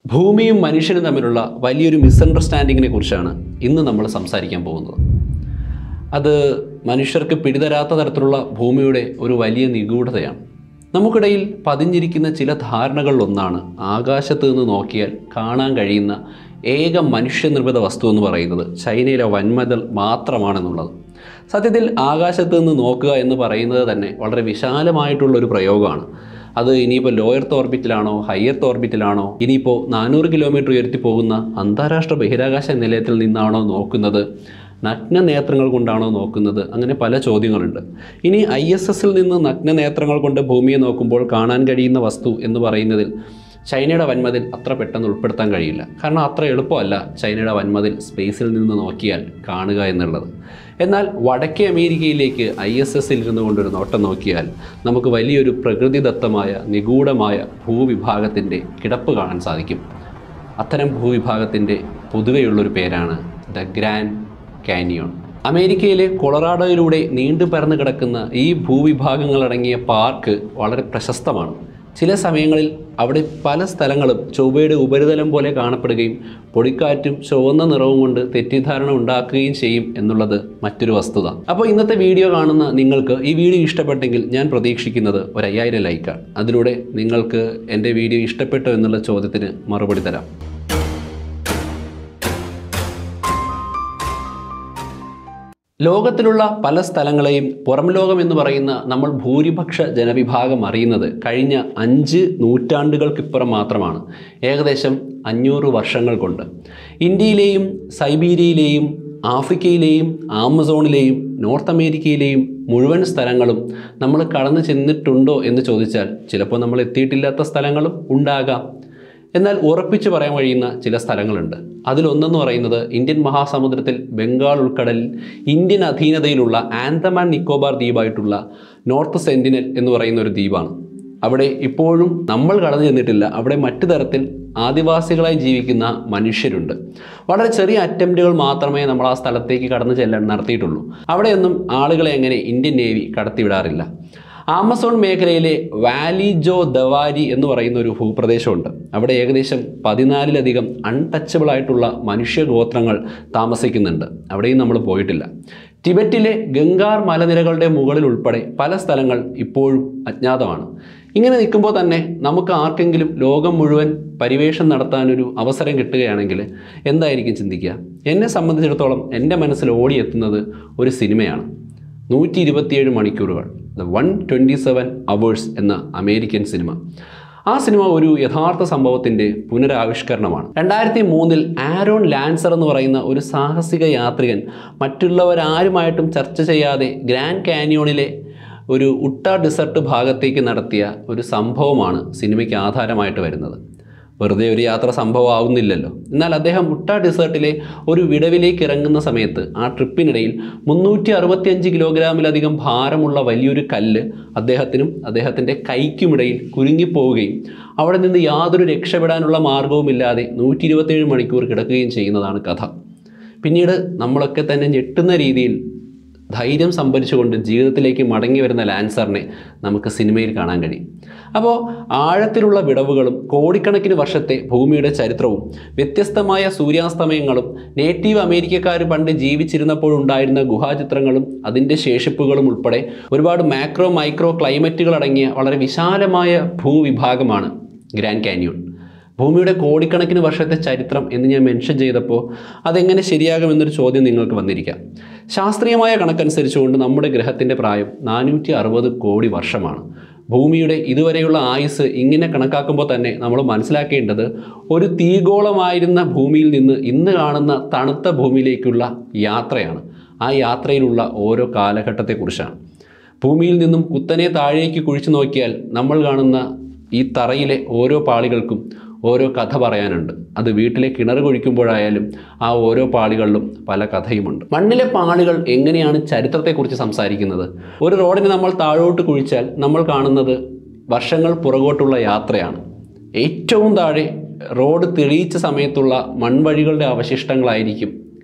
ഭൂമിയും മനുഷ്യനും തമ്മിലുള്ള വലിയൊരു മിസ്അണ്ടർസ്റ്റാൻഡിങ്ങിനെ കുറിച്ചാണ് ഇന്ന് നമ്മൾ സംസാരിക്കാൻ പോകുന്നത് അത് മനുഷ്യർക്ക് പിടിതരാത്ത തരത്തിലുള്ള ഭൂമിയുടെ ഒരു വലിയ നിഗൂഢതയാണ് നമുക്കിടയിൽ പതിഞ്ഞിരിക്കുന്ന ചില ധാരണകളിലൊന്നാണ് ആകാശത്ത് നിന്ന് നോക്കിയാൽ കാണാൻ കഴിയുന്ന ഏക മനുഷ്യനിർമ്മിത വസ്തു എന്ന് പറയുന്നത് ചൈനയിലെ വൻമതൽ മാത്രമാണെന്നുള്ളത് സത്യത്തിൽ ആകാശത്ത് നിന്ന് നോക്കുക എന്ന് പറയുന്നത് തന്നെ വളരെ വിശാലമായിട്ടുള്ളൊരു പ്രയോഗമാണ് അത് ഇനിയിപ്പോൾ ലോയർത്ത് ഓർബിറ്റിലാണോ ഹയർത്ത് ഓർബിറ്റിലാണോ ഇനിയിപ്പോൾ നാനൂറ് കിലോമീറ്റർ ഉയർത്തി പോകുന്ന അന്താരാഷ്ട്ര ബഹിരാകാശ നിലയത്തിൽ നിന്നാണോ നോക്കുന്നത് നഗ്ന നേത്രങ്ങൾ കൊണ്ടാണോ നോക്കുന്നത് അങ്ങനെ പല ചോദ്യങ്ങളുണ്ട് ഇനി ഐ എസ് എസിൽ നിന്ന് നഗ്ന നേത്രങ്ങൾ കൊണ്ട് ഭൂമിയെ നോക്കുമ്പോൾ കാണാൻ കഴിയുന്ന വസ്തു എന്ന് പറയുന്നതിൽ ചൈനയുടെ വൻമതിൽ അത്ര പെട്ടെന്ന് ഉൾപ്പെടുത്താൻ കഴിയില്ല കാരണം അത്ര എളുപ്പമല്ല ചൈനയുടെ വൻമതിൽ സ്പേസിൽ നിന്ന് നോക്കിയാൽ കാണുക എന്നുള്ളത് എന്നാൽ വടക്കേ അമേരിക്കയിലേക്ക് ഐ എസ് എസിൽ ഇരുന്നു കൊണ്ടൊരു നോട്ടം നോക്കിയാൽ നമുക്ക് വലിയൊരു പ്രകൃതിദത്തമായ നിഗൂഢമായ ഭൂവിഭാഗത്തിൻ്റെ കിടപ്പ് കാണാൻ സാധിക്കും അത്തരം ഭൂവിഭാഗത്തിൻ്റെ പൊതുവെയുള്ളൊരു പേരാണ് ദ ഗ്രാൻഡ് കാനിയോൺ അമേരിക്കയിലെ കൊളറാഡോയിലൂടെ നീണ്ടു പരന്നു കിടക്കുന്ന ഈ ഭൂവിഭാഗങ്ങളടങ്ങിയ പാർക്ക് വളരെ പ്രശസ്തമാണ് ചില സമയങ്ങളിൽ അവിടെ പല സ്ഥലങ്ങളും ചൊവ്വയുടെ ഉപരിതലം പോലെ കാണപ്പെടുകയും പൊടിക്കാറ്റും ചുവന്ന നിറവും കൊണ്ട് തെറ്റിദ്ധാരണ ഉണ്ടാക്കുകയും ചെയ്യും എന്നുള്ളത് മറ്റൊരു വസ്തുത അപ്പോൾ ഇന്നത്തെ വീഡിയോ കാണുന്ന നിങ്ങൾക്ക് ഈ വീഡിയോ ഇഷ്ടപ്പെട്ടെങ്കിൽ ഞാൻ പ്രതീക്ഷിക്കുന്നത് ഒരു അയ്യായിരം ലൈക്കാണ് അതിലൂടെ നിങ്ങൾക്ക് എൻ്റെ വീഡിയോ ഇഷ്ടപ്പെട്ടോ എന്നുള്ള ചോദ്യത്തിന് മറുപടി തരാം ലോകത്തിലുള്ള പല സ്ഥലങ്ങളെയും പുറം ലോകം എന്ന് പറയുന്ന നമ്മൾ ഭൂരിപക്ഷ ജനവിഭാഗം അറിയുന്നത് കഴിഞ്ഞ അഞ്ച് നൂറ്റാണ്ടുകൾക്കിപ്പുറം മാത്രമാണ് ഏകദേശം അഞ്ഞൂറ് വർഷങ്ങൾ കൊണ്ട് ഇന്ത്യയിലെയും സൈബീരിയയിലെയും ആഫ്രിക്കയിലെയും ആമസോണിലെയും നോർത്ത് അമേരിക്കയിലെയും മുഴുവൻ സ്ഥലങ്ങളും നമ്മൾ കടന്നു ചെന്നിട്ടുണ്ടോ എന്ന് ചോദിച്ചാൽ ചിലപ്പോൾ നമ്മൾ എത്തിയിട്ടില്ലാത്ത സ്ഥലങ്ങളും ഉണ്ടാകാം എന്നാൽ ഉറപ്പിച്ചു പറയാൻ കഴിയുന്ന ചില സ്ഥലങ്ങളുണ്ട് അതിലൊന്നെന്ന് പറയുന്നത് ഇന്ത്യൻ മഹാസമുദ്രത്തിൽ ബംഗാൾ ഉൾക്കടലിൽ ഇന്ത്യൻ അധീനതയിലുള്ള ആൻഡമാൻ നിക്കോബാർ ദ്വീപായിട്ടുള്ള നോർത്ത് സെന്റിനൽ എന്ന് പറയുന്ന ഒരു ദ്വീപാണ് അവിടെ ഇപ്പോഴും നമ്മൾ കടന്നു ചെന്നിട്ടില്ല അവിടെ മറ്റു തരത്തിൽ ആദിവാസികളായി ജീവിക്കുന്ന മനുഷ്യരുണ്ട് വളരെ ചെറിയ അറ്റംപ്റ്റുകൾ മാത്രമേ നമ്മൾ ആ സ്ഥലത്തേക്ക് കടന്നു ചെല്ലാൻ നടത്തിയിട്ടുള്ളൂ അവിടെയൊന്നും ആളുകളെ അങ്ങനെ ഇന്ത്യൻ നേവി കടത്തിവിടാറില്ല ആമസോൺ മേഖലയിലെ വാലി ജോ ദവാരി എന്ന് പറയുന്ന ഒരു ഭൂപ്രദേശമുണ്ട് അവിടെ ഏകദേശം പതിനാലിലധികം അൺടച്ചബിൾ ആയിട്ടുള്ള മനുഷ്യഗോത്രങ്ങൾ താമസിക്കുന്നുണ്ട് അവിടെയും നമ്മൾ പോയിട്ടില്ല ടിബറ്റിലെ ഗംഗാർ മലനിരകളുടെ മുകളിൽ ഉൾപ്പെടെ പല സ്ഥലങ്ങൾ ഇപ്പോഴും അജ്ഞാതമാണ് ഇങ്ങനെ നിൽക്കുമ്പോൾ തന്നെ നമുക്ക് ആർക്കെങ്കിലും ലോകം മുഴുവൻ പരിവേഷം നടത്താനൊരു അവസരം കിട്ടുകയാണെങ്കിൽ എന്തായിരിക്കും ചിന്തിക്കുക എന്നെ സംബന്ധിച്ചിടത്തോളം എൻ്റെ മനസ്സിൽ ഓടിയെത്തുന്നത് ഒരു സിനിമയാണ് നൂറ്റി ഇരുപത്തിയേഴ് മണിക്കൂറുകൾ the one twenty seven hours എന്ന അമേരിക്കൻ സിനിമ ആ സിനിമ ഒരു യഥാർത്ഥ സംഭവത്തിൻ്റെ പുനരാവിഷ്കരണമാണ് രണ്ടായിരത്തി മൂന്നിൽ ആരോൺ ലാൻസർ എന്ന് പറയുന്ന ഒരു സാഹസിക യാത്രികൻ മറ്റുള്ളവരാരുമായിട്ടും ചർച്ച ചെയ്യാതെ ഗ്രാൻഡ് കാനിയോണിലെ ഒരു ഉട്ട ഡിസർട്ട് ഭാഗത്തേക്ക് നടത്തിയ ഒരു സംഭവമാണ് സിനിമയ്ക്ക് ആധാരമായിട്ട് വരുന്നത് വെറുതെ ഒരു യാത്ര സംഭവമാവുന്നില്ലല്ലോ എന്നാൽ അദ്ദേഹം മുട്ട ഡിസേർട്ടിലെ ഒരു വിടവിലേക്ക് ഇറങ്ങുന്ന സമയത്ത് ആ ട്രിപ്പിനിടയിൽ മുന്നൂറ്റി അറുപത്തിയഞ്ച് കിലോഗ്രാമിലധികം ഭാരമുള്ള വലിയൊരു കല്ല് അദ്ദേഹത്തിനും അദ്ദേഹത്തിൻ്റെ കൈക്കുമിടയിൽ കുരുങ്ങിപ്പോവുകയും അവിടെ നിന്ന് യാതൊരു രക്ഷപ്പെടാനുള്ള മാർഗവുമില്ലാതെ നൂറ്റി ഇരുപത്തേഴ് മണിക്കൂർ കിടക്കുകയും ചെയ്യുന്നതാണ് കഥ പിന്നീട് നമ്മളൊക്കെ തന്നെ ഞെട്ടുന്ന രീതിയിൽ ധൈര്യം സംഭരിച്ചുകൊണ്ട് ജീവിതത്തിലേക്ക് മടങ്ങി വരുന്ന ലാൻസറിനെ നമുക്ക് സിനിമയിൽ കാണാൻ കഴിയും അപ്പോൾ ആഴത്തിലുള്ള വിടവുകളും കോടിക്കണക്കിന് വർഷത്തെ ഭൂമിയുടെ ചരിത്രവും വ്യത്യസ്തമായ സൂര്യാസ്തമയങ്ങളും നേറ്റീവ് അമേരിക്കക്കാർ പണ്ട് ജീവിച്ചിരുന്നപ്പോഴുണ്ടായിരുന്ന ഗുഹാചിത്രങ്ങളും അതിൻ്റെ ശേഷിപ്പുകളും ഉൾപ്പെടെ ഒരുപാട് മാക്രോ മൈക്രോ ക്ലൈമറ്റുകൾ അടങ്ങിയ വളരെ വിശാലമായ ഭൂവിഭാഗമാണ് ഗ്രാൻഡ് കാനിയോൺ ഭൂമിയുടെ കോടിക്കണക്കിന് വർഷത്തെ ചരിത്രം എന്ന് ഞാൻ മെൻഷൻ ചെയ്തപ്പോൾ അതെങ്ങനെ ശരിയാകുമെന്നൊരു ചോദ്യം നിങ്ങൾക്ക് വന്നിരിക്കാം ശാസ്ത്രീയമായ കണക്കനുസരിച്ചുകൊണ്ട് നമ്മുടെ ഗ്രഹത്തിൻ്റെ പ്രായം നാനൂറ്റി അറുപത് കോടി വർഷമാണ് ഭൂമിയുടെ ഇതുവരെയുള്ള ആയുസ് ഇങ്ങനെ കണക്കാക്കുമ്പോൾ തന്നെ നമ്മൾ മനസ്സിലാക്കേണ്ടത് ഒരു തീഗോളമായിരുന്ന ഭൂമിയിൽ നിന്ന് ഇന്ന് കാണുന്ന തണുത്ത ഭൂമിയിലേക്കുള്ള യാത്രയാണ് ആ യാത്രയിലുള്ള ഓരോ കാലഘട്ടത്തെക്കുറിച്ചാണ് ഭൂമിയിൽ നിന്നും കുത്തനെ താഴേക്ക് കുഴിച്ചു നോക്കിയാൽ നമ്മൾ കാണുന്ന ഈ തറയിലെ ഓരോ പാളികൾക്കും ഓരോ കഥ പറയാനുണ്ട് അത് വീട്ടിലെ കിണർ കുഴിക്കുമ്പോഴായാലും ആ ഓരോ പാളികളിലും പല കഥയുമുണ്ട് മണ്ണിലെ പാളികൾ എങ്ങനെയാണ് ചരിത്രത്തെക്കുറിച്ച് സംസാരിക്കുന്നത് ഒരു റോഡിന് നമ്മൾ താഴോട്ട് കുഴിച്ചാൽ നമ്മൾ കാണുന്നത് വർഷങ്ങൾ പുറകോട്ടുള്ള യാത്രയാണ് ഏറ്റവും താഴെ റോഡ് തെളിയിച്ച സമയത്തുള്ള മൺവഴികളുടെ അവശിഷ്ടങ്ങളായിരിക്കും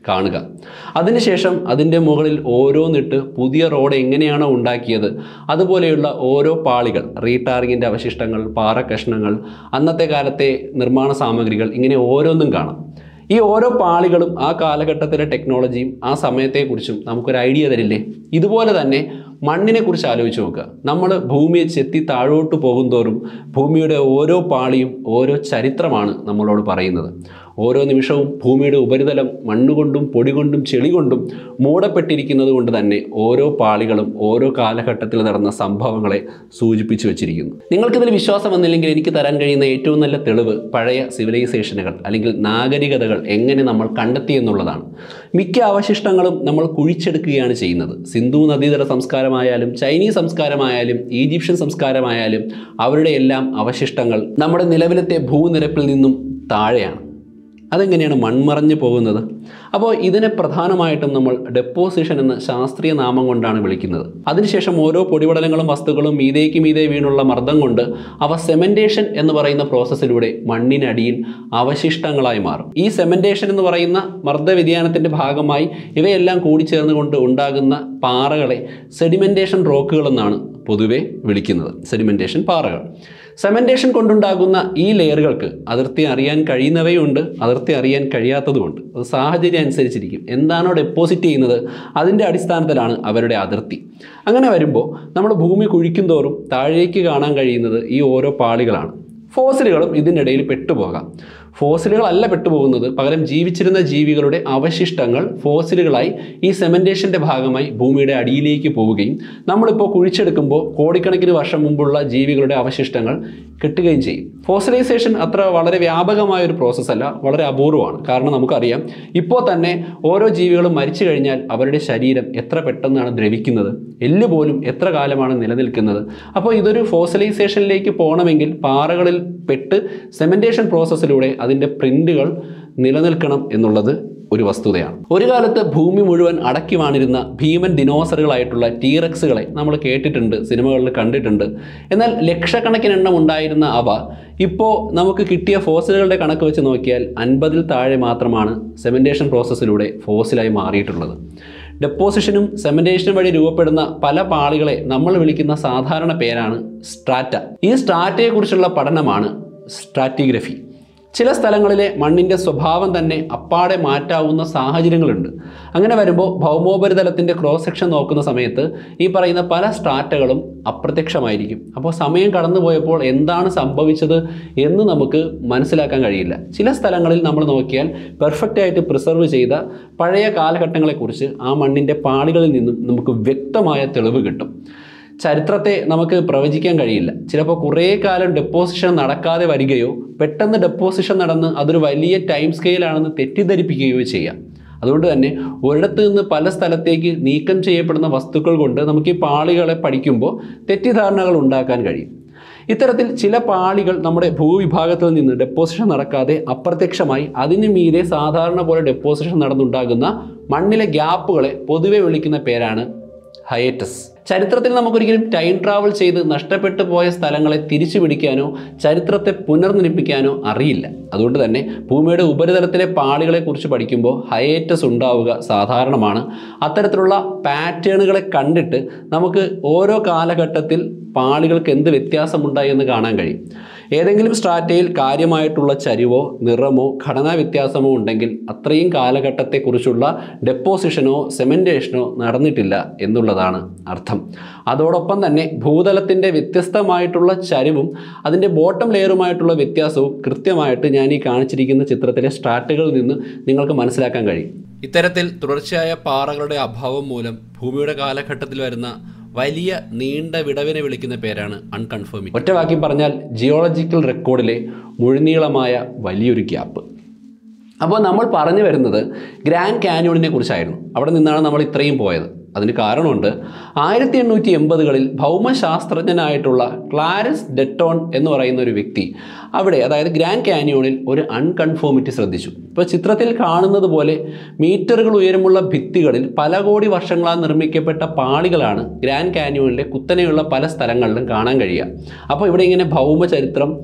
കാണുക അതിനുശേഷം അതിൻ്റെ മുകളിൽ ഓരോന്നിട്ട് പുതിയ റോഡ് എങ്ങനെയാണോ ഉണ്ടാക്കിയത് അതുപോലെയുള്ള ഓരോ പാളികൾ റീടാറിങ്ങിൻ്റെ അവശിഷ്ടങ്ങൾ പാറക്കഷ്ണങ്ങൾ അന്നത്തെ കാലത്തെ നിർമ്മാണ സാമഗ്രികൾ ഇങ്ങനെ ഓരോന്നും കാണാം ഈ ഓരോ പാളികളും ആ കാലഘട്ടത്തിലെ ടെക്നോളജിയും ആ സമയത്തെക്കുറിച്ചും നമുക്കൊരു ഐഡിയ തരില്ലേ ഇതുപോലെ തന്നെ മണ്ണിനെ കുറിച്ച് ആലോചിച്ച് നോക്കുക നമ്മൾ ഭൂമിയെ ചെത്തി താഴോട്ട് പോകുന്തോറും ഭൂമിയുടെ ഓരോ പാളിയും ഓരോ ചരിത്രമാണ് നമ്മളോട് പറയുന്നത് ഓരോ നിമിഷവും ഭൂമിയുടെ ഉപരിതലം മണ്ണുകൊണ്ടും പൊടി കൊണ്ടും ചെളി കൊണ്ടും മൂടപ്പെട്ടിരിക്കുന്നത് കൊണ്ട് തന്നെ ഓരോ പാളികളും ഓരോ കാലഘട്ടത്തിൽ നടന്ന സംഭവങ്ങളെ സൂചിപ്പിച്ചു വെച്ചിരിക്കുന്നു നിങ്ങൾക്കിതിൽ വിശ്വാസം വന്നില്ലെങ്കിൽ എനിക്ക് തരാൻ കഴിയുന്ന ഏറ്റവും നല്ല തെളിവ് പഴയ സിവിലൈസേഷനുകൾ അല്ലെങ്കിൽ നാഗരികതകൾ എങ്ങനെ നമ്മൾ കണ്ടെത്തി എന്നുള്ളതാണ് മിക്ക അവശിഷ്ടങ്ങളും നമ്മൾ കുഴിച്ചെടുക്കുകയാണ് ചെയ്യുന്നത് സിന്ധു നദീതട സംസ്കാരമായാലും ചൈനീസ് സംസ്കാരമായാലും ഈജിപ്ഷ്യൻ സംസ്കാരമായാലും അവരുടെ എല്ലാം അവശിഷ്ടങ്ങൾ നമ്മുടെ നിലവിലത്തെ ഭൂനിരപ്പിൽ നിന്നും താഴെയാണ് അതെങ്ങനെയാണ് മൺമറഞ്ഞു പോകുന്നത് അപ്പോൾ ഇതിനെ പ്രധാനമായിട്ടും നമ്മൾ ഡെപ്പോസിഷൻ എന്ന ശാസ്ത്രീയ നാമം കൊണ്ടാണ് വിളിക്കുന്നത് അതിനുശേഷം ഓരോ പൊടിപടലങ്ങളും വസ്തുക്കളും മീതേക്ക് മീതെ വീണുള്ള മർദ്ദം കൊണ്ട് അവ സെമെൻറ്റേഷൻ എന്ന് പറയുന്ന പ്രോസസ്സിലൂടെ മണ്ണിനടിയിൽ അവശിഷ്ടങ്ങളായി മാറും ഈ സെമെൻറ്റേഷൻ എന്ന് പറയുന്ന മർദ്ദ വ്യതിയാനത്തിൻ്റെ ഭാഗമായി ഇവയെല്ലാം കൂടിച്ചേർന്നുകൊണ്ട് ഉണ്ടാകുന്ന പാറകളെ സെഡിമെൻറ്റേഷൻ റോക്കുകൾ എന്നാണ് പൊതുവെ വിളിക്കുന്നത് സെഡിമെൻറ്റേഷൻ പാറകൾ സെമെൻറ്റേഷൻ കൊണ്ടുണ്ടാകുന്ന ഈ ലെയറുകൾക്ക് അതിർത്തി അറിയാൻ കഴിയുന്നവയുണ്ട് അതിർത്തി അറിയാൻ കഴിയാത്തതുമുണ്ട് അത് സാഹചര്യം അനുസരിച്ചിരിക്കും എന്താണോ ഡെപ്പോസിറ്റ് ചെയ്യുന്നത് അതിൻ്റെ അടിസ്ഥാനത്തിലാണ് അവരുടെ അതിർത്തി അങ്ങനെ വരുമ്പോൾ നമ്മൾ ഭൂമി കുഴിക്കും തോറും താഴേക്ക് കാണാൻ കഴിയുന്നത് ഈ ഓരോ പാളികളാണ് ഫോസിലുകളും ഇതിനിടയിൽ പെട്ടുപോകാം ഫോസിലുകളല്ല പെട്ടുപോകുന്നത് പകരം ജീവിച്ചിരുന്ന ജീവികളുടെ അവശിഷ്ടങ്ങൾ ഫോസിലുകളായി ഈ സെമെൻറ്റേഷൻ്റെ ഭാഗമായി ഭൂമിയുടെ അടിയിലേക്ക് പോവുകയും നമ്മളിപ്പോൾ കുഴിച്ചെടുക്കുമ്പോൾ കോടിക്കണക്കിന് വർഷം മുമ്പുള്ള ജീവികളുടെ അവശിഷ്ടങ്ങൾ കിട്ടുകയും ചെയ്യും ഫോസിലൈസേഷൻ അത്ര വളരെ വ്യാപകമായ ഒരു പ്രോസസ്സല്ല വളരെ അപൂർവമാണ് കാരണം നമുക്കറിയാം ഇപ്പോൾ തന്നെ ഓരോ ജീവികളും മരിച്ചു കഴിഞ്ഞാൽ അവരുടെ ശരീരം എത്ര പെട്ടെന്നാണ് ദ്രവിക്കുന്നത് എല്ല് പോലും എത്ര കാലമാണ് നിലനിൽക്കുന്നത് അപ്പോൾ ഇതൊരു ഫോസിലൈസേഷനിലേക്ക് പോകണമെങ്കിൽ പാറകളിൽ പെട്ട് സെമെൻറ്റേഷൻ പ്രോസസ്സിലൂടെ അതിൻ്റെ പ്രിൻ്റുകൾ നിലനിൽക്കണം എന്നുള്ളത് ഒരു വസ്തുതയാണ് ഒരു കാലത്ത് ഭൂമി മുഴുവൻ അടക്കി വാണിരുന്ന ഭീമൻ ദിനോസറുകളായിട്ടുള്ള ടീറക്സുകളെ നമ്മൾ കേട്ടിട്ടുണ്ട് സിനിമകളിൽ കണ്ടിട്ടുണ്ട് എന്നാൽ ലക്ഷക്കണക്കിന് എണ്ണം ഉണ്ടായിരുന്ന അവ ഇപ്പോൾ നമുക്ക് കിട്ടിയ ഫോസിലുകളുടെ കണക്ക് വെച്ച് നോക്കിയാൽ അൻപതിൽ താഴെ മാത്രമാണ് സെമെൻറ്റേഷൻ പ്രോസസ്സിലൂടെ ഫോസിലായി മാറിയിട്ടുള്ളത് ഡെപ്പോസിഷനും സെമെൻറ്റേഷനും വഴി രൂപപ്പെടുന്ന പല പാളികളെ നമ്മൾ വിളിക്കുന്ന സാധാരണ പേരാണ് സ്ട്രാറ്റ ഈ സ്ട്രാറ്റയെക്കുറിച്ചുള്ള പഠനമാണ് സ്ട്രാറ്റിഗ്രഫി ചില സ്ഥലങ്ങളിലെ മണ്ണിൻ്റെ സ്വഭാവം തന്നെ അപ്പാടെ മാറ്റാവുന്ന സാഹചര്യങ്ങളുണ്ട് അങ്ങനെ വരുമ്പോൾ ഭൗമോപരിതലത്തിൻ്റെ ക്രോസ് സെക്ഷൻ നോക്കുന്ന സമയത്ത് ഈ പറയുന്ന പല സ്ട്രാറ്റകളും അപ്രത്യക്ഷമായിരിക്കും അപ്പോൾ സമയം കടന്നുപോയപ്പോൾ എന്താണ് സംഭവിച്ചത് എന്ന് നമുക്ക് മനസ്സിലാക്കാൻ കഴിയില്ല ചില സ്ഥലങ്ങളിൽ നമ്മൾ നോക്കിയാൽ പെർഫെക്റ്റ് ആയിട്ട് പ്രിസർവ് ചെയ്ത പഴയ കാലഘട്ടങ്ങളെക്കുറിച്ച് ആ മണ്ണിൻ്റെ പാളികളിൽ നിന്നും നമുക്ക് വ്യക്തമായ തെളിവ് കിട്ടും ചരിത്രത്തെ നമുക്ക് പ്രവചിക്കാൻ കഴിയില്ല ചിലപ്പോൾ കുറേ കാലം ഡെപ്പോസിഷൻ നടക്കാതെ വരികയോ പെട്ടെന്ന് ഡെപ്പോസിഷൻ നടന്ന് അതൊരു വലിയ ടൈം സ്കെയിലാണെന്ന് തെറ്റിദ്ധരിപ്പിക്കുകയോ ചെയ്യാം അതുകൊണ്ട് തന്നെ ഒരിടത്ത് നിന്ന് പല സ്ഥലത്തേക്ക് നീക്കം ചെയ്യപ്പെടുന്ന വസ്തുക്കൾ കൊണ്ട് നമുക്ക് ഈ പാളികളെ പഠിക്കുമ്പോൾ തെറ്റിദ്ധാരണകൾ ഉണ്ടാക്കാൻ കഴിയും ഇത്തരത്തിൽ ചില പാളികൾ നമ്മുടെ ഭൂവിഭാഗത്തിൽ നിന്ന് ഡെപ്പോസിഷൻ നടക്കാതെ അപ്രത്യക്ഷമായി അതിന് മീതെ സാധാരണ പോലെ ഡെപ്പോസിഷൻ നടന്നുണ്ടാകുന്ന മണ്ണിലെ ഗ്യാപ്പുകളെ പൊതുവെ വിളിക്കുന്ന പേരാണ് ഹയേറ്റസ് ചരിത്രത്തിൽ നമുക്കൊരിക്കലും ടൈം ട്രാവൽ ചെയ്ത് നഷ്ടപ്പെട്ടു പോയ സ്ഥലങ്ങളെ തിരിച്ചു പിടിക്കാനോ ചരിത്രത്തെ പുനർനിർമ്മിക്കാനോ അറിയില്ല അതുകൊണ്ട് തന്നെ ഭൂമിയുടെ ഉപരിതലത്തിലെ പാളികളെ കുറിച്ച് പഠിക്കുമ്പോൾ ഹയേറ്റസ് ഉണ്ടാവുക സാധാരണമാണ് അത്തരത്തിലുള്ള പാറ്റേണുകളെ കണ്ടിട്ട് നമുക്ക് ഓരോ കാലഘട്ടത്തിൽ പാളികൾക്ക് എന്ത് വ്യത്യാസമുണ്ടായി എന്ന് കാണാൻ കഴിയും ഏതെങ്കിലും സ്ട്രാറ്റയിൽ കാര്യമായിട്ടുള്ള ചരിവോ നിറമോ ഘടനാ വ്യത്യാസമോ ഉണ്ടെങ്കിൽ അത്രയും കാലഘട്ടത്തെക്കുറിച്ചുള്ള ഡെപ്പോസിഷനോ സെമെൻറ്റേഷനോ നടന്നിട്ടില്ല എന്നുള്ളതാണ് അർത്ഥം അതോടൊപ്പം തന്നെ ഭൂതലത്തിൻ്റെ വ്യത്യസ്തമായിട്ടുള്ള ചരിവും അതിൻ്റെ ബോട്ടം ലെയറുമായിട്ടുള്ള വ്യത്യാസവും കൃത്യമായിട്ട് ഞാൻ ഈ കാണിച്ചിരിക്കുന്ന ചിത്രത്തിലെ സ്ട്രാറ്റുകളിൽ നിന്ന് നിങ്ങൾക്ക് മനസ്സിലാക്കാൻ കഴിയും ഇത്തരത്തിൽ തുടർച്ചയായ പാറകളുടെ അഭാവം മൂലം ഭൂമിയുടെ കാലഘട്ടത്തിൽ വരുന്ന വലിയ നീണ്ട വിടവിനെ വിളിക്കുന്ന പേരാണ് അൺകൺഫേമിംഗ് ഒറ്റ വാക്കി പറഞ്ഞാൽ ജിയോളജിക്കൽ റെക്കോർഡിലെ മുഴുനീളമായ വലിയൊരു ഗ്യാപ്പ് അപ്പോൾ നമ്മൾ പറഞ്ഞു വരുന്നത് ഗ്രാൻഡ് കാന്യോണിനെ കുറിച്ചായിരുന്നു അവിടെ നിന്നാണ് നമ്മൾ ഇത്രയും പോയത് അതിന് കാരണമുണ്ട് ആയിരത്തി എണ്ണൂറ്റി എൺപതുകളിൽ ഭൗമശാസ്ത്രജ്ഞനായിട്ടുള്ള ക്ലാരൻസ് ഡെറ്റോൺ എന്ന് പറയുന്ന ഒരു വ്യക്തി അവിടെ അതായത് ഗ്രാൻഡ് കാന്യോണിൽ ഒരു അൺകൺഫോമിറ്റി ശ്രദ്ധിച്ചു ഇപ്പോൾ ചിത്രത്തിൽ കാണുന്നത് പോലെ മീറ്ററുകൾ ഉയരമുള്ള ഭിത്തികളിൽ പല കോടി വർഷങ്ങളാൽ നിർമ്മിക്കപ്പെട്ട പാളികളാണ് ഗ്രാൻഡ് കാന്യോണിലെ കുത്തനെയുള്ള പല സ്ഥലങ്ങളിലും കാണാൻ കഴിയുക അപ്പോൾ ഇവിടെ ഇങ്ങനെ ഭൗമചരിത്രം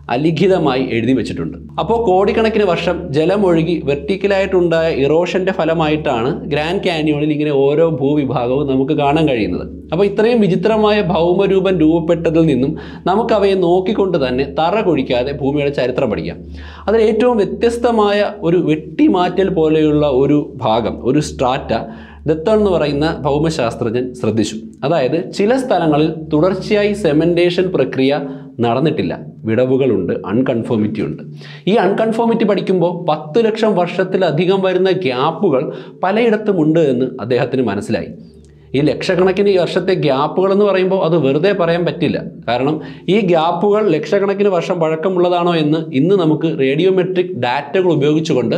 അലിഖിതമായി എഴുതി വെച്ചിട്ടുണ്ട് അപ്പോൾ കോടിക്കണക്കിന് വർഷം ജലമൊഴുകി വെർട്ടിക്കലായിട്ടുണ്ടായ ഇറോഷൻ്റെ ഫലമായിട്ടാണ് ഗ്രാൻഡ് കാനിയോണിൽ ഇങ്ങനെ ഓരോ ഭൂവിഭാഗവും നമുക്ക് കാണാൻ കഴിയുന്നത് അപ്പോൾ ഇത്രയും വിചിത്രമായ ഭൗമരൂപം രൂപപ്പെട്ടതിൽ നിന്നും നമുക്ക് അവയെ നോക്കിക്കൊണ്ട് തന്നെ തറ കുഴിക്കാതെ ഭൂമിയുടെ ചരിത്രം പഠിക്കാം അതിൽ ഏറ്റവും വ്യത്യസ്തമായ ഒരു വെട്ടിമാറ്റൽ പോലെയുള്ള ഒരു ഭാഗം ഒരു സ്ട്രാറ്റ ദത്തൺ എന്ന് പറയുന്ന ഭൗമശാസ്ത്രജ്ഞൻ ശ്രദ്ധിച്ചു അതായത് ചില സ്ഥലങ്ങളിൽ തുടർച്ചയായി സെമെൻറ്റേഷൻ പ്രക്രിയ നടന്നിട്ടില്ല വിടവുകളുണ്ട് അൺകൺഫോമിറ്റി ഉണ്ട് ഈ അൺകൺഫോമിറ്റി പഠിക്കുമ്പോൾ പത്ത് ലക്ഷം വർഷത്തിലധികം വരുന്ന ഗ്യാപ്പുകൾ പലയിടത്തും ഉണ്ട് എന്ന് അദ്ദേഹത്തിന് മനസ്സിലായി ഈ ലക്ഷക്കണക്കിന് ഈ വർഷത്തെ ഗ്യാപ്പുകൾ എന്ന് പറയുമ്പോൾ അത് വെറുതെ പറയാൻ പറ്റില്ല കാരണം ഈ ഗ്യാപ്പുകൾ ലക്ഷക്കണക്കിന് വർഷം പഴക്കമുള്ളതാണോ എന്ന് ഇന്ന് നമുക്ക് റേഡിയോമെട്രിക് ഡാറ്റകൾ ഉപയോഗിച്ചുകൊണ്ട്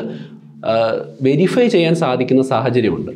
വെരിഫൈ ചെയ്യാൻ സാധിക്കുന്ന സാഹചര്യമുണ്ട്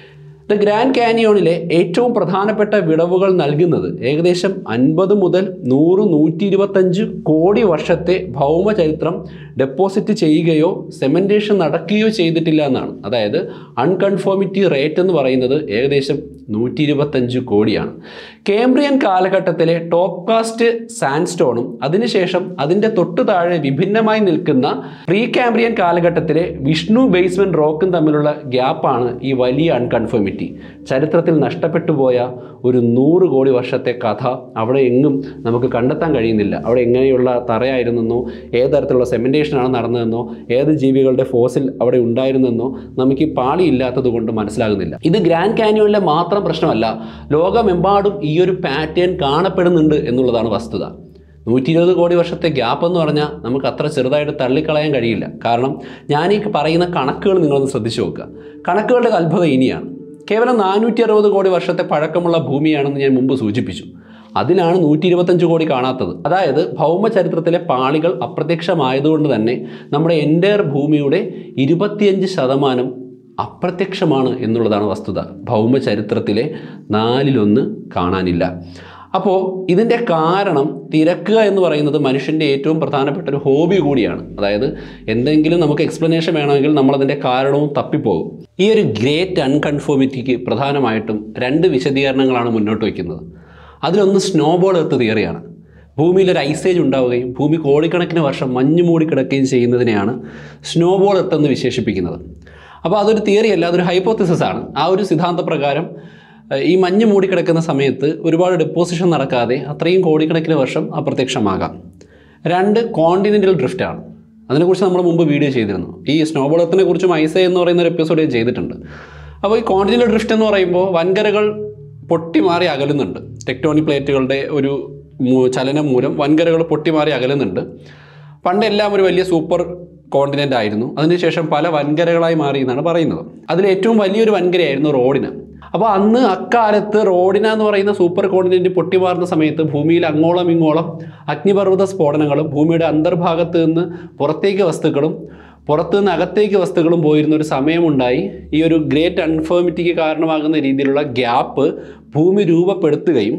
ദ ഗ്രാൻഡ് കാനിയോണിലെ ഏറ്റവും പ്രധാനപ്പെട്ട വിടവുകൾ നൽകുന്നത് ഏകദേശം അൻപത് മുതൽ നൂറ് നൂറ്റി ഇരുപത്തഞ്ച് കോടി വർഷത്തെ ഭൗമചരിത്രം ഡെപ്പോസിറ്റ് ചെയ്യുകയോ സെമെൻറ്റേഷൻ നടക്കുകയോ ചെയ്തിട്ടില്ല എന്നാണ് അതായത് അൺകൺഫോമിറ്റി റേറ്റ് എന്ന് പറയുന്നത് ഏകദേശം നൂറ്റി ഇരുപത്തഞ്ച് കോടിയാണ് കേംബ്രിയൻ കാലഘട്ടത്തിലെ ടോപ്പ് കാസ്റ്റ് സാൻഡ്സ്റ്റോണും അതിനുശേഷം അതിൻ്റെ തൊട്ടു താഴെ വിഭിന്നമായി നിൽക്കുന്ന പ്രീ കാംബ്രിയൻ കാലഘട്ടത്തിലെ വിഷ്ണു ബേസ്മെൻറ്റ് റോക്കും തമ്മിലുള്ള ഗ്യാപ്പാണ് ഈ വലിയ അൺകൺഫോമിറ്റി ചരിത്രത്തിൽ നഷ്ടപ്പെട്ടു പോയ ഒരു നൂറ് കോടി വർഷത്തെ കഥ അവിടെ എങ്ങും നമുക്ക് കണ്ടെത്താൻ കഴിയുന്നില്ല അവിടെ എങ്ങനെയുള്ള തറയായിരുന്നെന്നോ ഏത് തരത്തിലുള്ള സെമെൻറ്റേഷനാണ് നടന്നതെന്നോ ഏത് ജീവികളുടെ ഫോസിൽ അവിടെ ഉണ്ടായിരുന്നെന്നോ നമുക്ക് ഈ പാളി ഇല്ലാത്തത് കൊണ്ട് മനസ്സിലാകുന്നില്ല ഇത് ഗ്രാൻഡ് കാനിയോണിലെ മാത്രം പ്രശ്നമല്ല ലോകമെമ്പാടും ഈ ഒരു പാറ്റേൺ കാണപ്പെടുന്നുണ്ട് എന്നുള്ളതാണ് വസ്തുത നൂറ്റി ഇരുപത് കോടി വർഷത്തെ ഗ്യാപ്പ് എന്ന് പറഞ്ഞാൽ നമുക്ക് അത്ര ചെറുതായിട്ട് തള്ളിക്കളയാൻ കഴിയില്ല കാരണം ഞാൻ ഈ പറയുന്ന കണക്കുകൾ നിങ്ങളൊന്ന് ശ്രദ്ധിച്ചു നോക്കുക കണക്കുകളുടെ അത്ഭുതം ഇനിയാണ് കേവലം നാനൂറ്റി അറുപത് കോടി വർഷത്തെ പഴക്കമുള്ള ഭൂമിയാണെന്ന് ഞാൻ മുമ്പ് സൂചിപ്പിച്ചു അതിലാണ് നൂറ്റി ഇരുപത്തഞ്ച് കോടി കാണാത്തത് അതായത് ഭൗമചരിത്രത്തിലെ പാളികൾ അപ്രത്യക്ഷമായതുകൊണ്ട് തന്നെ നമ്മുടെ എൻ്റയർ ഭൂമിയുടെ ഇരുപത്തിയഞ്ച് ശതമാനം അപ്രത്യക്ഷമാണ് എന്നുള്ളതാണ് വസ്തുത ഭൗമചരിത്രത്തിലെ നാലിലൊന്ന് കാണാനില്ല അപ്പോൾ ഇതിൻ്റെ കാരണം തിരക്കുക എന്ന് പറയുന്നത് മനുഷ്യൻ്റെ ഏറ്റവും പ്രധാനപ്പെട്ട ഒരു ഹോബി കൂടിയാണ് അതായത് എന്തെങ്കിലും നമുക്ക് എക്സ്പ്ലനേഷൻ വേണമെങ്കിൽ നമ്മളതിൻ്റെ കാരണവും തപ്പിപ്പോകും ഈ ഒരു ഗ്രേറ്റ് അൺകൺഫോമിറ്റിക്ക് പ്രധാനമായിട്ടും രണ്ട് വിശദീകരണങ്ങളാണ് മുന്നോട്ട് വയ്ക്കുന്നത് അതിലൊന്ന് സ്നോബോൾ എർത്ത് തിയറിയാണ് ഭൂമിയിൽ ഒരു ഐസേജ് ഉണ്ടാവുകയും ഭൂമി കോടിക്കണക്കിന് വർഷം മഞ്ഞ് മൂടി കിടക്കുകയും ചെയ്യുന്നതിനെയാണ് സ്നോബോൾ എർത്ത് എന്ന് വിശേഷിപ്പിക്കുന്നത് അപ്പോൾ അതൊരു തിയറി അല്ല അതൊരു ഹൈപ്പോത്തിസിസ് ആണ് ആ ഒരു സിദ്ധാന്തപ്രകാരം ഏഹ്, ഈ മഞ്ഞ് മൂടിക്കിടക്കുന്ന സമയത്ത് ഒരുപാട് ഡെപ്പോസിഷൻ നടക്കാതെ അത്രയും കോടിക്കണക്കിന് വർഷം അപ്രത്യക്ഷമാകാം രണ്ട് കോണ്ടിനെൻ്റൽ ഡ്രിഫ്റ്റാണ് അതിനെക്കുറിച്ച് നമ്മൾ മുമ്പ് വീഡിയോ ചെയ്തിരുന്നു ഈ സ്നോബോളത്തിനെ കുറിച്ചും ഐസ എന്ന് പറയുന്ന ഒരു എപ്പിസോഡ് ഞാൻ ചെയ്തിട്ടുണ്ട് അപ്പോൾ ഈ കോണ്ടിനെൻ്റൽ ഡ്രിഫ്റ്റ് എന്ന് പറയുമ്പോൾ വൻകരകൾ പൊട്ടിമാറി അകലുന്നുണ്ട് ടെക്ടോണിക് പ്ലേറ്റുകളുടെ ഒരു മൂ- ചലനം മൂലം വൻകരകൾ പൊട്ടിമാറി അകലുന്നുണ്ട് പണ്ടെല്ലാം ഒരു വലിയ സൂപ്പർ കോണ്ടിനെൻ്റ് ആയിരുന്നു അതിനുശേഷം പല വൻകരകളായി മാറി എന്നാണ് പറയുന്നത് അതിൽ ഏറ്റവും വലിയൊരു വൻകരയായിരുന്നു റോഡിന് അപ്പോൾ അന്ന് അക്കാലത്ത് റോഡിന എന്ന് പറയുന്ന സൂപ്പർ കോണ്ടിനെൻ്റ് പൊട്ടിമാറുന്ന സമയത്ത് ഭൂമിയിൽ അങ്ങോളം ഇങ്ങോളം അഗ്നിപർവ്വത സ്ഫോടനങ്ങളും ഭൂമിയുടെ അന്തർഭാഗത്ത് നിന്ന് പുറത്തേക്ക് വസ്തുക്കളും പുറത്തു നിന്ന് അകത്തേക്ക് വസ്തുക്കളും പോയിരുന്ന ഒരു സമയമുണ്ടായി ഈ ഒരു ഗ്രേറ്റ് അൺഫോമിറ്റിക്ക് കാരണമാകുന്ന രീതിയിലുള്ള ഗ്യാപ്പ് ഭൂമി രൂപപ്പെടുത്തുകയും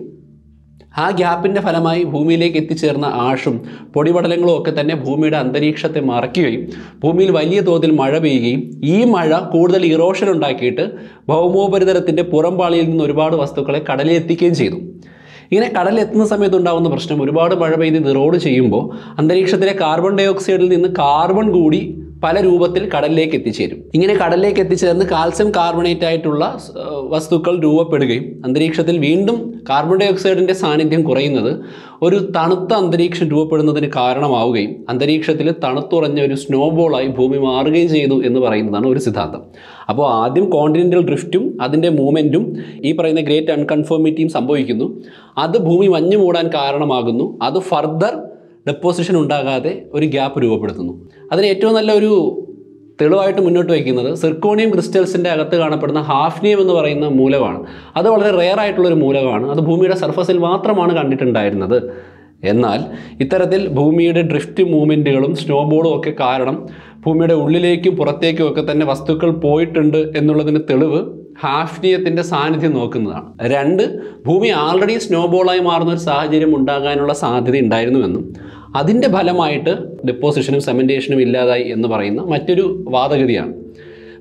ആ ഗ്യാപ്പിൻ്റെ ഫലമായി ഭൂമിയിലേക്ക് എത്തിച്ചേർന്ന ആഷും പൊടിപടലങ്ങളും ഒക്കെ തന്നെ ഭൂമിയുടെ അന്തരീക്ഷത്തെ മറയ്ക്കുകയും ഭൂമിയിൽ വലിയ തോതിൽ മഴ പെയ്യുകയും ഈ മഴ കൂടുതൽ ഇറോഷൻ ഉണ്ടാക്കിയിട്ട് ഭൗമോപരിതലത്തിൻ്റെ പുറംപാളിയിൽ നിന്ന് ഒരുപാട് വസ്തുക്കളെ കടലിൽ എത്തിക്കുകയും ചെയ്തു ഇങ്ങനെ കടലിൽ എത്തുന്ന സമയത്ത് ഉണ്ടാകുന്ന പ്രശ്നം ഒരുപാട് മഴ പെയ്ത് ഇത് റോഡ് ചെയ്യുമ്പോൾ അന്തരീക്ഷത്തിലെ കാർബൺ ഡൈ ഓക്സൈഡിൽ നിന്ന് കാർബൺ കൂടി പല രൂപത്തിൽ കടലിലേക്ക് എത്തിച്ചേരും ഇങ്ങനെ കടലിലേക്ക് എത്തിച്ചേർന്ന് കാൽസ്യം കാർബണേറ്റ് ആയിട്ടുള്ള സ്- ഏഹ് വസ്തുക്കൾ രൂപപ്പെടുകയും അന്തരീക്ഷത്തിൽ വീണ്ടും കാർബൺ ഡൈ ഓക്സൈഡിൻ്റെ സാന്നിധ്യം കുറയുന്നത് ഒരു തണുത്ത അന്തരീക്ഷം രൂപപ്പെടുന്നതിന് കാരണമാവുകയും അന്തരീക്ഷത്തിൽ തണുത്തുറഞ്ഞ ഒരു സ്നോബോളായി ഭൂമി മാറുകയും ചെയ്തു എന്ന് പറയുന്നതാണ് ഒരു സിദ്ധാന്തം അപ്പോൾ ആദ്യം കോണ്ടിനെൻ്റൽ ഡ്രിഫ്റ്റും അതിൻ്റെ മൂവ്മെൻറ്റും ഈ പറയുന്ന ഗ്രേറ്റ് അൺകൺഫോമിറ്റിയും സംഭവിക്കുന്നു അത് ഭൂമി മഞ്ഞ് മൂടാൻ കാരണമാകുന്നു അത് ഫർദർ ഡെപ്പോസിഷൻ ഉണ്ടാകാതെ ഒരു ഗ്യാപ്പ് രൂപപ്പെടുത്തുന്നു അതിന് ഏറ്റവും നല്ല ഒരു തെളിവായിട്ട് മുന്നോട്ട് വയ്ക്കുന്നത് സിർക്കോണിയം ക്രിസ്റ്റൽസിൻ്റെ അകത്ത് കാണപ്പെടുന്ന ഹാഫ്നിയം എന്ന് പറയുന്ന മൂലകമാണ് അത് വളരെ റെയർ ആയിട്ടുള്ളൊരു മൂലകമാണ് അത് ഭൂമിയുടെ സർഫസിൽ മാത്രമാണ് കണ്ടിട്ടുണ്ടായിരുന്നത് എന്നാൽ ഇത്തരത്തിൽ ഭൂമിയുടെ ഡ്രിഫ്റ്റ് മൂവ്മെൻറ്റുകളും സ്നോബോളും ഒക്കെ കാരണം ഭൂമിയുടെ ഉള്ളിലേക്കും പുറത്തേക്കും ഒക്കെ തന്നെ വസ്തുക്കൾ പോയിട്ടുണ്ട് എന്നുള്ളതിന് തെളിവ് ഹാഫ്നിയത്തിൻ്റെ സാന്നിധ്യം നോക്കുന്നതാണ് രണ്ട് ഭൂമി ആൾറെഡി സ്നോബോളായി മാറുന്ന ഒരു സാഹചര്യം ഉണ്ടാകാനുള്ള സാധ്യത ഉണ്ടായിരുന്നുവെന്നും അതിൻ്റെ ഫലമായിട്ട് ഡെപ്പോസിഷനും സെമെൻറ്റേഷനും ഇല്ലാതായി എന്ന് പറയുന്ന മറ്റൊരു വാദഗതിയാണ്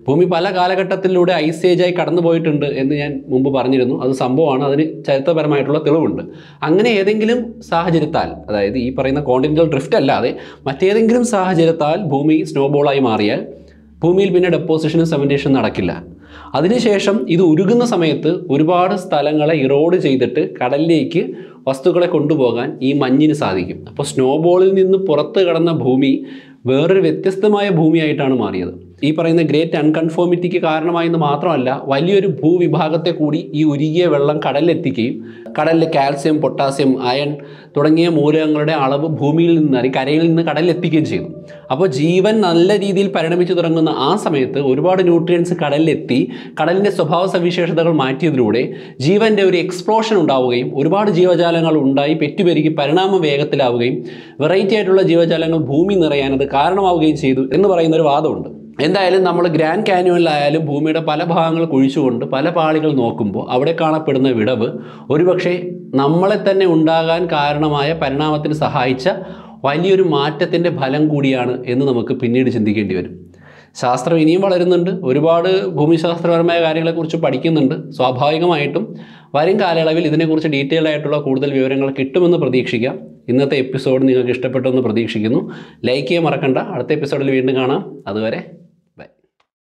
ഭൂമി പല കാലഘട്ടത്തിലൂടെ ഐസ് ഏജായി കടന്നു പോയിട്ടുണ്ട് എന്ന് ഞാൻ മുമ്പ് പറഞ്ഞിരുന്നു അത് സംഭവമാണ് അതിന് ചരിത്രപരമായിട്ടുള്ള തെളിവുണ്ട് അങ്ങനെ ഏതെങ്കിലും സാഹചര്യത്താൽ അതായത് ഈ പറയുന്ന കോണ്ടിനെൻ്റൽ ഡ്രിഫ്റ്റ് അല്ലാതെ മറ്റേതെങ്കിലും സാഹചര്യത്താൽ ഭൂമി സ്നോബോളായി മാറിയാൽ ഭൂമിയിൽ പിന്നെ ഡെപ്പോസിഷനും സെവൻറ്റേഷനും നടക്കില്ല അതിനുശേഷം ഇത് ഉരുകുന്ന സമയത്ത് ഒരുപാട് സ്ഥലങ്ങളെ ഇറോഡ് ചെയ്തിട്ട് കടലിലേക്ക് വസ്തുക്കളെ കൊണ്ടുപോകാൻ ഈ മഞ്ഞിന് സാധിക്കും അപ്പോൾ സ്നോബോളിൽ നിന്ന് പുറത്ത് കടന്ന ഭൂമി വേറൊരു വ്യത്യസ്തമായ ഭൂമിയായിട്ടാണ് മാറിയത് ഈ പറയുന്ന ഗ്രേറ്റ് അൺകൺഫോമിറ്റിക്ക് കാരണമായെന്ന് മാത്രമല്ല വലിയൊരു ഭൂവിഭാഗത്തെ കൂടി ഈ ഉരുകിയ വെള്ളം കടലിലെത്തിക്കുകയും കടലിലെ കാൽസ്യം പൊട്ടാസ്യം അയൺ തുടങ്ങിയ മൂലകങ്ങളുടെ അളവ് ഭൂമിയിൽ നിന്ന് അല്ലെങ്കിൽ കരയിൽ നിന്ന് കടലിലെത്തിക്കുകയും ചെയ്തു അപ്പോൾ ജീവൻ നല്ല രീതിയിൽ പരിണമിച്ചു തുടങ്ങുന്ന ആ സമയത്ത് ഒരുപാട് ന്യൂട്രിയൻസ് കടലിലെത്തി കടലിൻ്റെ സ്വഭാവ സവിശേഷതകൾ മാറ്റിയതിലൂടെ ജീവൻ്റെ ഒരു എക്സ്പ്ലോഷൻ ഉണ്ടാവുകയും ഒരുപാട് ജീവജാലങ്ങൾ ഉണ്ടായി പെറ്റുപെരുകി പരിണാമം വേഗത്തിലാവുകയും വെറൈറ്റി ആയിട്ടുള്ള ജീവജാലങ്ങൾ ഭൂമി നിറയാൻ അത് കാരണമാവുകയും ചെയ്തു എന്ന് പറയുന്ന ഒരു വാദമുണ്ട് എന്തായാലും നമ്മൾ ഗ്രാൻഡ് കാനുവലിലായാലും ഭൂമിയുടെ പല ഭാഗങ്ങൾ കുഴിച്ചുകൊണ്ട് പല പാളികൾ നോക്കുമ്പോൾ അവിടെ കാണപ്പെടുന്ന വിടവ് ഒരുപക്ഷെ നമ്മളെ തന്നെ ഉണ്ടാകാൻ കാരണമായ പരിണാമത്തിന് സഹായിച്ച വലിയൊരു മാറ്റത്തിൻ്റെ ഫലം കൂടിയാണ് എന്ന് നമുക്ക് പിന്നീട് ചിന്തിക്കേണ്ടി വരും ശാസ്ത്രം ഇനിയും വളരുന്നുണ്ട് ഒരുപാട് ഭൂമിശാസ്ത്രപരമായ കാര്യങ്ങളെക്കുറിച്ച് പഠിക്കുന്നുണ്ട് സ്വാഭാവികമായിട്ടും വരും കാലയളവിൽ ഇതിനെക്കുറിച്ച് ഡീറ്റെയിൽ ആയിട്ടുള്ള കൂടുതൽ വിവരങ്ങൾ കിട്ടുമെന്ന് പ്രതീക്ഷിക്കാം ഇന്നത്തെ എപ്പിസോഡ് നിങ്ങൾക്ക് ഇഷ്ടപ്പെട്ടെന്ന് പ്രതീക്ഷിക്കുന്നു ലൈക്ക് ചെയ്യാൻ മറക്കണ്ട അടുത്ത എപ്പിസോഡിൽ വീണ്ടും കാണാം അതുവരെ